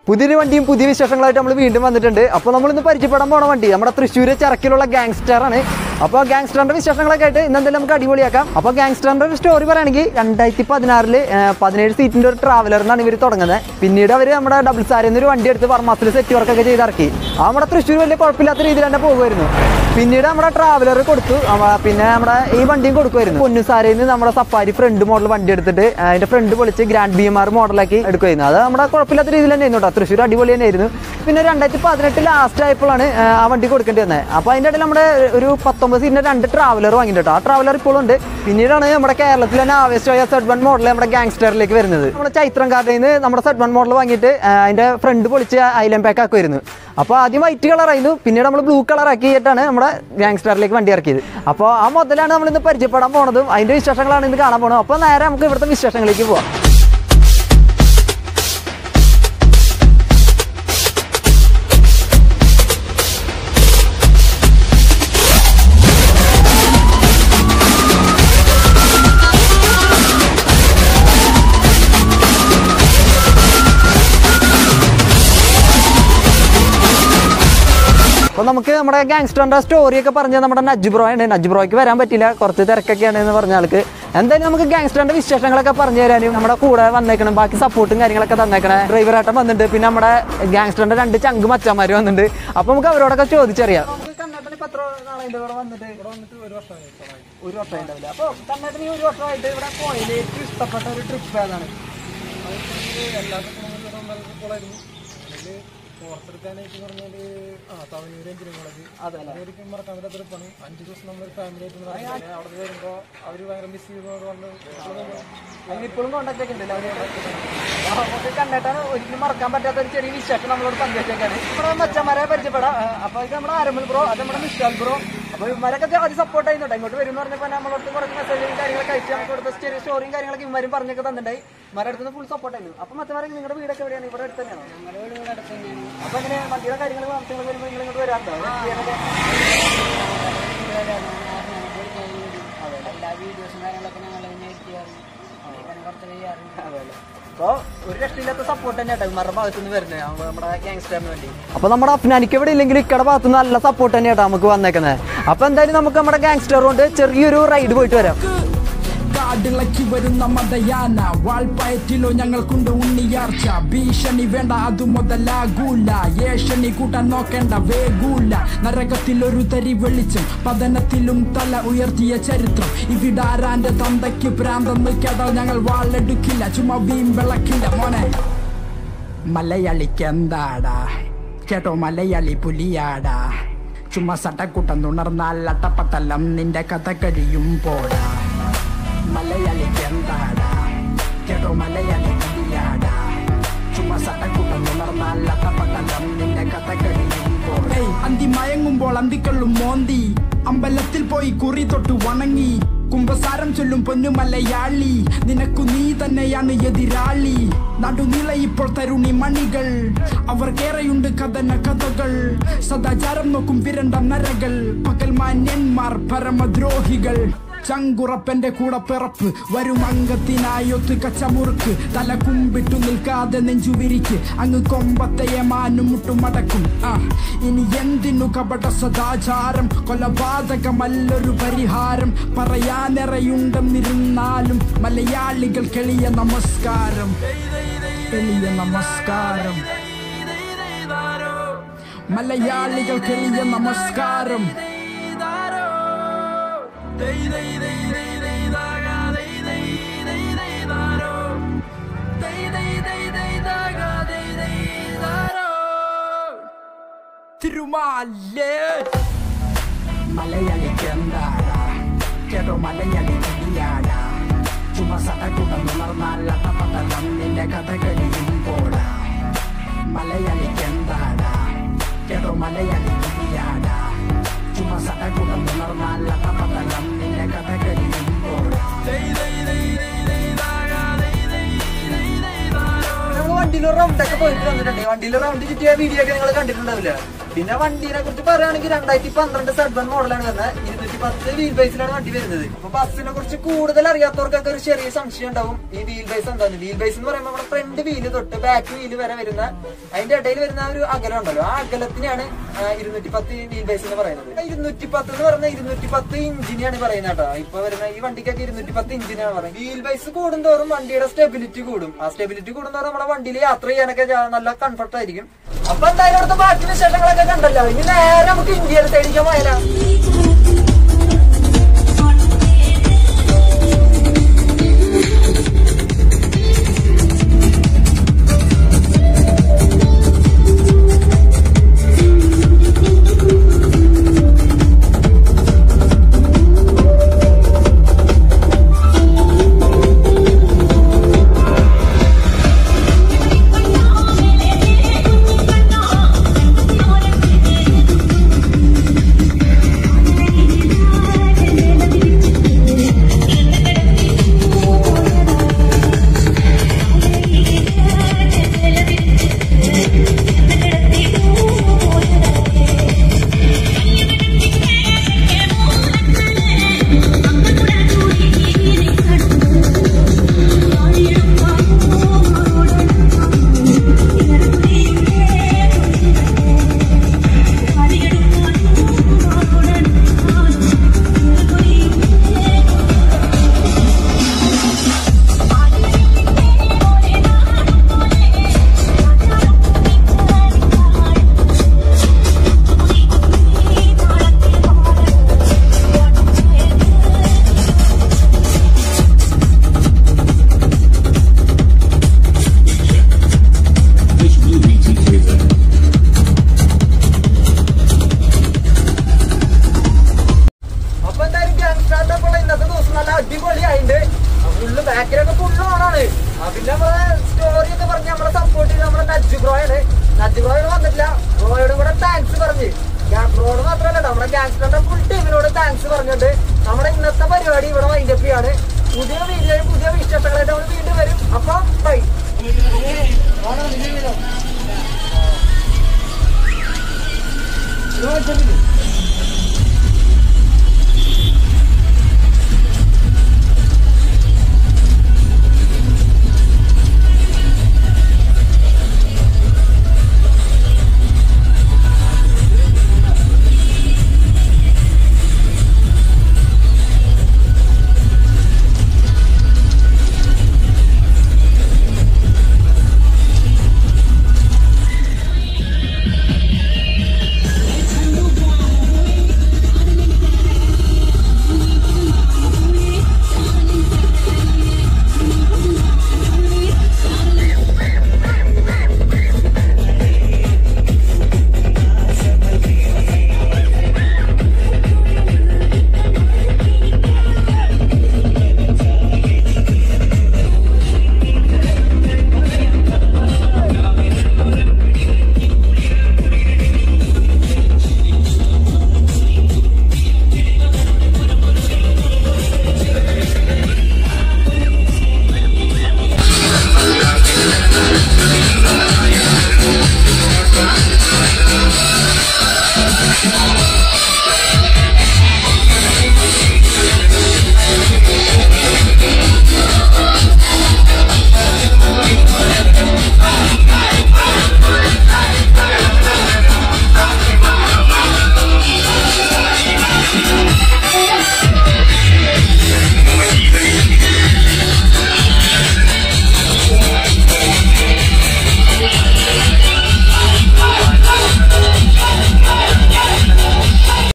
പുതിയൊരു വണ്ടിയും പുതിയ വിശേഷങ്ങളായിട്ട് നമ്മൾ വീണ്ടും വന്നിട്ടുണ്ട് അപ്പോൾ നമ്മൾ ഇന്ന് പരിചയപ്പെടാൻ പോണ വണ്ടി നമ്മുടെ തൃശ്ശൂർ ചരക്കിലുള്ള ഗാങ്സ്റ്റർ ആണ് അപ്പോൾ ഗാങ്സ്റ്ററിന്റെ വിശേഷങ്ങളൊക്കെ ആയിട്ട് ഇന്ന് എന്തായാലും നമുക്ക് അടിപൊളിയാക്കാം അപ്പോൾ ഗാങ്സ്റ്ററിന്റെ ഒരു സ്റ്റോറി പറയുകയാണെങ്കിൽ രണ്ടായിരത്തി പതിനാറില് പതിനേഴ് സീറ്റിന്റെ ഒരു ട്രാവലറിനാണ് ഇവർ തുടങ്ങുന്നത് പിന്നീട് അവർ നമ്മുടെ ഡബിൾ സാരിൽ നിന്ന് ഒരു വണ്ടി എടുത്ത് വർമാസിൽ സെറ്റ് വർക്കൊക്കെ ചെയ്ത് ഇറക്കി ആ നമ്മുടെ തൃശ്ശൂർ വലിയ കുഴപ്പമില്ലാത്ത രീതിയിൽ തന്നെ പോകുമായിരുന്നു പിന്നീട് നമ്മുടെ ട്രാവലർ കൊടുത്തു അവ- പിന്നെ നമ്മുടെ ഈ വണ്ടിയും കൊടുക്കുമായിരുന്നു പൊന്നുസാരയിൽ നിന്ന് നമ്മുടെ സഫാരി ഫ്രണ്ട് മോഡൽ വണ്ടി എടുത്തിട്ട് അതിന്റെ ഫ്രണ്ട് പൊളിച്ച് ഗ്രാൻഡ് ബി എം ആർ മോഡലാക്കി എടുക്കുമായിരുന്നു അത് നമ്മുടെ കുഴപ്പമില്ലാത്ത രീതിയിൽ തന്നെ ആയിരുന്നു കേട്ടോ തൃശ്ശൂർ അടിപൊളി തന്നെയായിരുന്നു പിന്നെ രണ്ടായിരത്തി പതിനെട്ട് ലാസ്റ്റ് ആയപ്പോഴാണ് ആ, ആ വണ്ടി കൊടുക്കേണ്ടി വന്നത് അപ്പോൾ അതിൻ്റെ ഇടയിൽ നമ്മുടെ ഒരു പത്തൊമ്പത് സീറ്റിന്റെ രണ്ട് ട്രാവലർ വാങ്ങിയിട്ടോ ആ ട്രാവലർ ഇപ്പോഴും ഉണ്ട് പിന്നീടാണ് നമ്മുടെ കേരളത്തിൽ തന്നെ ആവേശമായ സെഡ് വൺ മോഡൽ നമ്മുടെ ഗാങ്സ്റ്ററിലേക്ക് വരുന്നത് നമ്മുടെ ചൈത്രം കാർഡിൽ നിന്ന് നമ്മുടെ സെഡ് വൺ മോഡൽ വാങ്ങിയിട്ട് ആ, അതിന്റെ ഫ്രണ്ട് പൊളിച്ച് ഐലൻ പാക്ക് ആക്കുമായിരുന്നു അപ്പോൾ ആദ്യം വൈറ്റ് കളറായിരുന്നു പിന്നീട് നമ്മൾ ബ്ലൂ കളർ ആക്കിയിട്ടാണ് നമ്മുടെ ഗാങ്സ്റ്ററിലേക്ക് വണ്ടി ഇറക്കിയത് അപ്പോൾ ആ മുതലാണ് നമ്മൾ ഇന്ന് പരിചയപ്പെടാൻ പോണതും അതിന്റെ വിശേഷങ്ങളാണ് ഇന്ന് കാണാൻ പോണത് അപ്പോൾ നേരെ നമുക്ക് ഇവിടുത്തെ വിശേഷങ്ങളിലേക്ക് പോവാം അപ്പോൾ നമുക്ക് നമ്മുടെ ഗാങ്സ്റ്ററിന്റെ സ്റ്റോറി ഒക്കെ പറഞ്ഞ നമ്മുടെ നജ് ബ്രോ ആണ് നജ് ബ്രോയ്ക്ക് വരാൻ പറ്റില്ല കുറച്ച് തിരക്കൊക്കെയാണ് എന്ന് പറഞ്ഞ ആൾക്ക് എന്തായാലും നമുക്ക് ഗാങ്സ്റ്ററിന്റെ വിശേഷങ്ങളൊക്കെ പറഞ്ഞു തരാനും നമ്മുടെ കൂടെ വന്നേക്കണം ബാക്കി സപ്പോർട്ടും കാര്യങ്ങളൊക്കെ തന്നേക്കണേ ഡ്രൈവറായിട്ടും വന്നിട്ടുണ്ട് പിന്നെ നമ്മുടെ ഗാങ്സ്റ്ററിന്റെ രണ്ട് ചങ്ക് മച്ചന്മാർ വന്നിട്ടുണ്ട് അപ്പോൾ നമുക്ക് അവരോടൊക്കെ ചോദിച്ചറിയാം ഒരു വർഷം ഉണ്ടാവില്ല അപ്പോൾ കണ്ണേട്ടന് ഈ ഒരു വർഷമായിട്ട് ഇവിടെ പോയതിൽ ഏറ്റവും ഇഷ്ടപ്പെട്ട ഒരു ട്രിപ്പ് ഏതാണ് പുറത്തെടുക്കാനായിട്ട് പറഞ്ഞാല് ആ തവനൂര് എഞ്ചിനീയറിംഗ് കോളേജ് അതല്ലേ ഒരിക്കലും മറക്കാൻ പറ്റാത്ത ട്രിപ്പാണ് അഞ്ച് ദിവസം നമ്മൾ ഫാമിലി ആയിട്ട് നടക്കുന്നത്. അവിടെ വരുമ്പോ അവര് ഭയങ്കര മിസ് ചെയ്തത് കൊണ്ട് അതിനിപ്പോഴും കോണ്ടാക്ട് ഒക്കെ ഉണ്ടല്ലോ അവര് അപ്പൊ നമുക്ക് കണ്ടിട്ടാണ് ഒരിക്കലും മറക്കാൻ പറ്റാത്ത ഒരു ചെറിയ വിശേഷം നമ്മളോട് പങ്കുവെച്ചേക്കാണ് നമ്മുടെ മച്ചന്മാരെ പരിചയപ്പെടാം ആ, അപ്പൊ ഇത് നമ്മുടെ ആരമ്പൽ ബ്രോ അത് നമ്മുടെ മിഷാൽ ബ്രോ അപ്പൊ ഇവരൊക്കെ ആദ്യം സപ്പോർട്ട് ചെയ്യുന്നുണ്ട് ഇങ്ങോട്ട് വരും എന്ന് പറഞ്ഞപ്പോൾ നമ്മളോട് കുറച്ച് മെസ്സേജും കാര്യങ്ങളൊക്കെ അയച്ചു നമുക്ക് ഇവിടുത്തെ ചെറിയ സ്റ്റോറിയും കാര്യങ്ങളൊക്കെ ഇവരും പറഞ്ഞൊക്കെ തന്നിട്ടുണ്ടായി ഇവരുടെ അടുത്ത് ഫുൾ സപ്പോർട്ട് ആയിരുന്നു അപ്പൊ മച്ചന്മാരെ നിങ്ങളുടെ വീടൊക്കെ എവിടെയാണ് ഇവിടെ അടുത്ത് തന്നെയാണോ ഞങ്ങളുടെ വീട് ഇവിടെ അടുത്ത് തന്നെയാണ് അപ്പൊ എങ്ങനെ വണ്ടിയുടെ കാര്യങ്ങൾ ആവശ്യങ്ങൾ വരുമ്പോൾ നിങ്ങൾ ഇങ്ങോട്ട് വരാറുണ്ടോ ചെയ്യാനൊക്കെ എല്ലാ വീഡിയോസും കാര്യങ്ങളൊക്കെ ഞങ്ങൾ തന്നെ എഡിറ്റ് ചെയ്യാറുണ്ട് കുറച്ച് ചെയ്യാറുണ്ട് അതെല്ലേ. അപ്പൊ ഒരു രക്ഷയില്ലാത്ത സപ്പോർട്ട് തന്നെ കേട്ടോ ഇവരുടെ ഭാഗത്തു നിന്ന് വരുന്നത് നമ്മുടെ ഗ്യാങ്സ്റ്ററിന് വേണ്ടി അപ്പൊ നമ്മുടെ അഫ്നാനിക്ക് ഇവിടെ ഇല്ലെങ്കിൽ ഇക്കടെ ഭാഗത്ത് നിന്ന് നല്ല സപ്പോർട്ട് തന്നെ കേട്ടോ നമുക്ക് വന്നേക്കുന്നത് അപ്പൊ എന്തായാലും നമുക്ക് നമ്മുടെ ഗ്യാങ്സ്റ്റർ കൊണ്ട് ചെറിയൊരു റൈഡ് പോയിട്ട് വരാം കാടിളക്കി വരുന്ന മതയാന വാൾപ്പയറ്റിലോ ഞങ്ങൾക്കുണ്ട് ഉണ്ണിയാർച്ച ഭീഷണി വേണ്ട അത് മുതലാകൂല ഏഷണി കൂട്ടാൻ നോക്കേണ്ട വേഗൂല നരകത്തിൽ ഒരു തരി വെളിച്ചം പതനത്തിലും തല ഉയർത്തിയ ചരിത്രം ഇവിടാരാന്റെ തന്തയ്ക്ക് പ്രാന്തെന്ന് കേട്ടാൽ ഞങ്ങൾ വാളെടുക്കില്ല ചുമ്മാ വീം വിളക്കില്ല മോനെ മലയാളിക്ക് എന്താടാ കേട്ടോ മലയാളി പുലിയാടാ ചുമ്മാ സട്ടക്കുട്ടം തുണർന്നാൽ അട്ടപ്പട്ടലം നിന്റെ കഥ കഴിയും പോടാ മലയാളിക്ക് എന്താടാ കേട്ടോ മലയാളി പുലിയാടാ ചുമ്മാ സട്ടക്കുട്ടം തുണർന്നാൽ അട്ടപ്പട്ടലം നിന്റെ കഥ കഴിയും പോടാ അന്തി മയങ്ങുമ്പോൾ അന്തിക്കള്ളും മോന്തി അമ്പലത്തിൽ പോയി കുറി തൊട്ട് വണങ്ങി കുംഭസാരം ചൊല്ലും പൊന്നു മലയാളി നിനക്കു നീ തന്നെയാണ് എതിരാളി നടുനില ഇപ്പോൾ തരുണി മണികൾ അവർക്കേറെയുണ്ട് കഥന കഥകൾ സദാചാരം നോക്കും വിരണ്ട നരകൾ പകൽ മാന്യന്മാർ പരമദ്രോഹികൾ ചങ്കുറപ്പന്റെ കൂടെ പിറപ്പ് വരും അംഗത്തിനായൊത്ത് കച്ചമുറുക്ക് തല കുമ്പിട്ടു നിൽക്കാതെ നെഞ്ചുവിരിക്ക് അങ്ങ് കൊമ്പത്തെ മാനും മുട്ടുമടക്കും ആ ഇനി എന്തിനു കപട സദാചാരം കൊലപാതകമല്ലൊരു പരിഹാരം പറയാനിറയുണ്ടെന്നിരുന്നാലും മലയാളികൾ കെളിയ നമസ്കാരം എളിയ നമസ്കാരം മലയാളികൾ കെളിയ നമസ്കാരം തിരുമാലേ മലയാളിക്ക് എന്താടാ കേട്ടോ മലയാളി കുടിയാടാ ചുമ സടക്കുടം ഉണർന്നാൽ അട്ടപ്പട്ടലം നിന്റെ കഥ കഴിയും പോടാ മലയാളിക്ക് എന്താടാ കേട്ടോ മലയാളി കുടിയാടാ ചുമ സടക്കുടം ഉണർന്നാൽ അട്ടപ്പട്ടലം നിന്റെ കഥ കഴിയും പോടാ നമ്മൾ വണ്ടിയിൽ റൗണ്ട് ഒക്കെ പോയിട്ട് വന്നിട്ടുണ്ട് വണ്ടിയിൽ റൗണ്ട് ചുറ്റിയ വീഡിയോ ഒക്കെ നിങ്ങൾ കണ്ടിട്ടുണ്ടാവില്ല പിന്നെ വണ്ടീനെ കുറിച്ച് പറയുകയാണെങ്കിൽ രണ്ടായിരത്തി പന്ത്രണ്ട് സെഡ്ബൺ മോഡലാണ് വരുന്നത് ഇരുന്നൂറ്റി പത്ത് വീൽ ബേസിലാണ് വണ്ടി വരുന്നത് അപ്പൊ ബസ്സിനെ കുറിച്ച് കൂടുതൽ അറിയാത്തവർക്കൊക്കെ ഒരു ചെറിയ സംശയം ഉണ്ടാവും ഈ വീൽ ബേസ് എന്താണ് വീൽ ബേസ് എന്ന് പറയുമ്പോൾ നമ്മുടെ ഫ്രണ്ട് വീല് തൊട്ട് ബാക്ക് വീല് വരെ വരുന്ന അതിന്റെ ഇടയിൽ വരുന്ന ആ ഒരു അകലം ഉണ്ടല്ലോ ആ അകലത്തിനാണ് ഇരുന്നൂറ്റി പത്ത് വീൽ ബേസ് എന്ന് പറയുന്നത് ഇരുന്നൂറ്റി പത്ത് എന്ന് പറയുന്നത് ഇരുന്നൂറ്റി പത്ത് ഇഞ്ചിനെയാണ് പറയുന്നത് കേട്ടോ ഇപ്പൊ വരുന്ന ഈ വണ്ടിക്കൊക്കെ ഇരുന്നൂറ്റി പത്ത് ഇഞ്ചിനാണ് പറയുന്നത് വീൽ ബേസ് കൂടുന്തോറും വണ്ടിയുടെ സ്റ്റെബിലിറ്റി കൂടും ആ സ്റ്റെബിലിറ്റി കൂടുന്തോറും നമ്മുടെ വണ്ടിയിൽ യാത്ര ചെയ്യാനൊക്കെ ജാ- നല്ല കംഫർട്ട് ആയിരിക്കും അപ്പൊ എന്തായാലും അവിടുത്തെ ബാക്കി വിശേഷങ്ങളൊക്കെ കണ്ടല്ലോ ഇനി നേരെ നമുക്ക് ഇന്ത്യയുടെ സൈഡിലേക്ക് പോയാലോ അപ്പൊ എന്തായാലും ഗ്യാങ്സ്റ്റാറിന്റെ അപ്പോൾ ഇന്നത്തെ ദിവസം നല്ല അടിപൊളിയായിട്ടുണ്ട് ഫുള്ള് ബാക്കിലൊക്കെ ഫുള്ള് ഓണാണ് ആ, പിന്നെ നമ്മളെ സ്റ്റോറി ഒക്കെ പറഞ്ഞ് നമ്മളെ സപ്പോർട്ട് ചെയ്ത് നമ്മുടെ നജ് ബ്രോയാണ് നജ് ബ്രോയോട് വന്നിട്ടില്ല ബ്രോയോട് കൂടെ താങ്ക്സ് പറഞ്ഞ് ബ്രോയോട് മാത്രമല്ല നമ്മുടെ ഗ്യാങ്സ്റ്ററിന്റെ ഫുൾ ടീമിനോട് താങ്ക്സ് പറഞ്ഞിട്ട് നമ്മുടെ ഇന്നത്തെ പരിപാടി ഇവിടെ വൈൻഡപ്പ് ചെയ്യാണ് പുതിയ വീഡിയോയും പുതിയ വിശേഷങ്ങളായിട്ട് നമ്മൾ വീണ്ടും വരും അപ്പൊ ബൈ ഓണം